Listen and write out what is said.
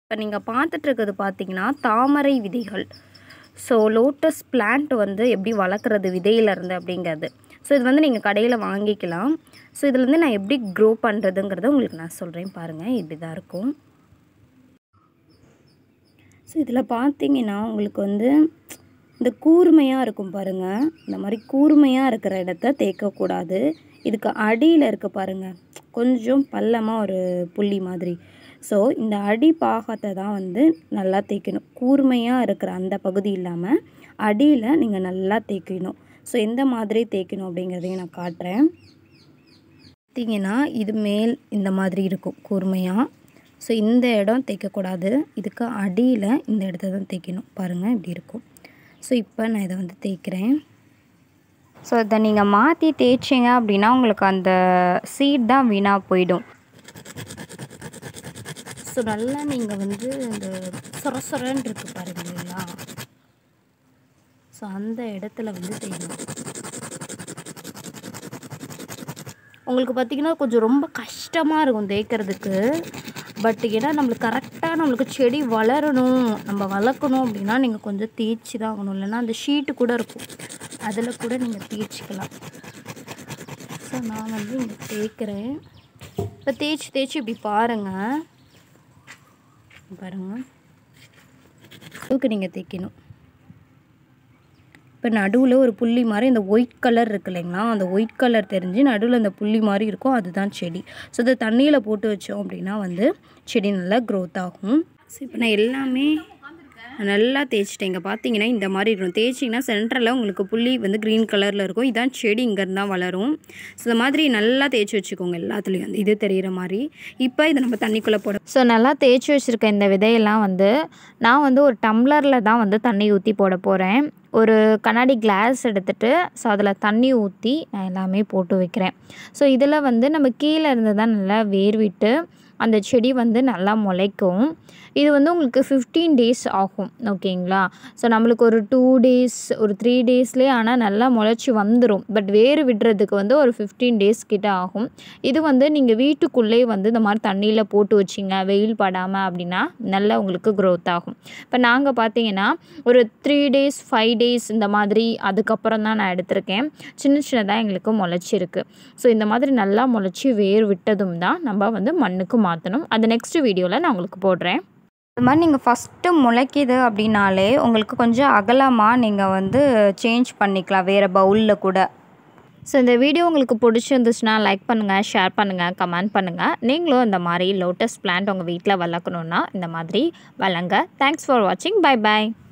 இப்போ நீங்கள் பார்த்துட்டு இருக்கிறது பார்த்தீங்கன்னா தாமரை விதைகள் ஸோ லோட்டஸ் பிளான்ட் வந்து எப்படி வளர்க்குறது விதையிலேருந்து அப்படிங்கிறது ஸோ இது வந்து நீங்கள் கடையில் வாங்கிக்கலாம் ஸோ இதுலேருந்து நான் எப்படி க்ரோ பண்ணுறதுங்கிறத உங்களுக்கு நான் சொல்கிறேன் பாருங்கள் இப்படி தான் இருக்கும் ஸோ இதில் பார்த்தீங்கன்னா உங்களுக்கு வந்து இந்த கூர்மையாக இருக்கும் பாருங்கள் இந்த மாதிரி கூர்மையாக இருக்கிற இடத்த தேய்க்கக்கூடாது இதுக்கு அடியில் இருக்க பாருங்கள் கொஞ்சம் பள்ளமாக ஒரு புள்ளி மாதிரி ஸோ இந்த அடி பாகத்தை தான் வந்து நல்லா தேய்க்கணும் கூர்மையாக இருக்கிற அந்த பகுதி இல்லாமல் அடியில் நீங்கள் நல்லா தேய்க்கணும் ஸோ எந்த மாதிரி தேய்க்கணும் அப்படிங்கிறதையும் நான் காட்டுறேன் பார்த்தீங்கன்னா இது மேல் இந்த மாதிரி இருக்கும் கூர்மையாக ஸோ இந்த இடம் தேய்க்கக்கூடாது இதுக்கு அடியில் இந்த இடத்த தான் தேய்க்கணும் பாருங்கள் இப்படி இருக்கும் ஸோ இப்போ நான் இதை வந்து தேய்க்கிறேன் ஸோ இதை நீங்கள் மாற்றி தேய்ச்சிங்க அப்படின்னா உங்களுக்கு அந்த சீட் தான் வீணாக போயிடும் ஸோ நல்லா நீங்கள் வந்து இந்த சொர சொரன்னு இருக்கு பாருங்க இல்லைங்களா ஸோ அந்த இடத்துல வந்து தேய்க்கணும் உங்களுக்கு பார்த்திங்கன்னா கொஞ்சம் ரொம்ப கஷ்டமாக இருக்கும் தேய்க்கிறதுக்கு பட் ஏன்னா நம்மளுக்கு கரெக்டாக நம்மளுக்கு செடி வளரணும் நம்ம வளர்க்கணும் அப்படின்னா நீங்கள் கொஞ்சம் தேய்ச்சி தான் ஆகணும் இல்லைன்னா அந்த ஷீட்டு கூட இருக்கும் அதில் கூட நீங்கள் தேய்ச்சிக்கலாம் ஸோ நான் வந்து இங்கே தேய்க்கிறேன் இப்போ தேய்ச்சி தேய்ச்சி இப்படி பாருங்கள் பாருங்கள் இதுக்கு நீங்கள் தேய்க்கணும் இப்போ நடுவில் ஒரு புள்ளி மாதிரி இந்த ஒயிட் கலர் இருக்கு இல்லைங்களா அந்த ஒயிட் கலர் தெரிஞ்சு நடுவில் அந்த புள்ளி மாதிரி இருக்கும் அதுதான் செடி ஸோ இதை தண்ணியில் போட்டு வச்சோம் அப்படின்னா வந்து செடி நல்லா க்ரோத் ஆகும் ஸோ இப்போ நான் எல்லாமே நல்லா தேய்ச்சிட்டேன் இங்கே பார்த்தீங்கன்னா இந்த மாதிரி இருக்கும் தேய்ச்சிங்கன்னா சென்டரில் உங்களுக்கு புள்ளி வந்து க்ரீன் கலரில் இருக்கும் இதான் செடி இங்கேருந்து தான் வளரும் ஸோ இந்த மாதிரி நல்லா தேய்ச்சி வச்சுக்கோங்க எல்லாத்துலேயும் வந்து இது தெரிகிற மாதிரி இப்போ இதை நம்ம தண்ணிக்குள்ளே போட ஸோ நல்லா தேய்ச்சி வச்சுருக்க இந்த விதையெல்லாம் வந்து நான் வந்து ஒரு டம்ளரில் தான் வந்து தண்ணி ஊற்றி போட போகிறேன் ஒரு கண்ணாடி கிளாஸ் எடுத்துகிட்டு ஸோ அதில் தண்ணி ஊற்றி நான் எல்லாமே போட்டு வைக்கிறேன் ஸோ இதில் வந்து நம்ம கீழே இருந்து தான் நல்லா வேர் விட்டு அந்த செடி வந்து நல்லா முளைக்கும் இது வந்து உங்களுக்கு ஃபிஃப்டீன் டேஸ் ஆகும் ஓகேங்களா ஸோ நம்மளுக்கு ஒரு டூ டேஸ் ஒரு த்ரீ டேஸ்லேயே ஆனால் நல்லா முளைச்சி வந்துடும் பட் வேர் விடுறதுக்கு வந்து ஒரு ஃபிஃப்டீன் டேஸ் கிட்ட ஆகும் இது வந்து நீங்கள் வீட்டுக்குள்ளே வந்து இந்த மாதிரி தண்ணியில் போட்டு வச்சிங்க வெயில் படாமல் அப்படின்னா நல்லா உங்களுக்கு க்ரோத் ஆகும் இப்போ நாங்கள் பார்த்தீங்கன்னா ஒரு த்ரீ டேஸ் ஃபைவ் டேஸ் இந்த மாதிரி அதுக்கப்புறம் தான் நான் எடுத்திருக்கேன் சின்ன சின்னதாக எங்களுக்கு முளைச்சிருக்கு ஸோ இந்த மாதிரி நல்லா முளைச்சி வேர் விட்டதும் தான் நம்ம வந்து மண்ணுக்கு மாற்றணும் அது நெக்ஸ்ட் வீடியோவில் நான் உங்களுக்கு போடுறேன் இது மாதிரி நீங்கள் ஃபஸ்ட்டு முளைக்கிது அப்படின்னாலே உங்களுக்கு கொஞ்சம் அகலமாக நீங்கள் வந்து சேஞ்ச் பண்ணிக்கலாம் வேறு பவுலில் கூட ஸோ இந்த வீடியோ உங்களுக்கு பிடிச்சிருந்துச்சுன்னா லைக் பண்ணுங்கள் ஷேர் பண்ணுங்கள் கமெண்ட் பண்ணுங்கள் நீங்களும் இந்த மாதிரி லோட்டஸ் பிளான்ட் உங்கள் வீட்டில் வளர்க்கணுன்னா இந்த மாதிரி வளங்க தேங்க்ஸ் ஃபார் வாட்சிங் பை பை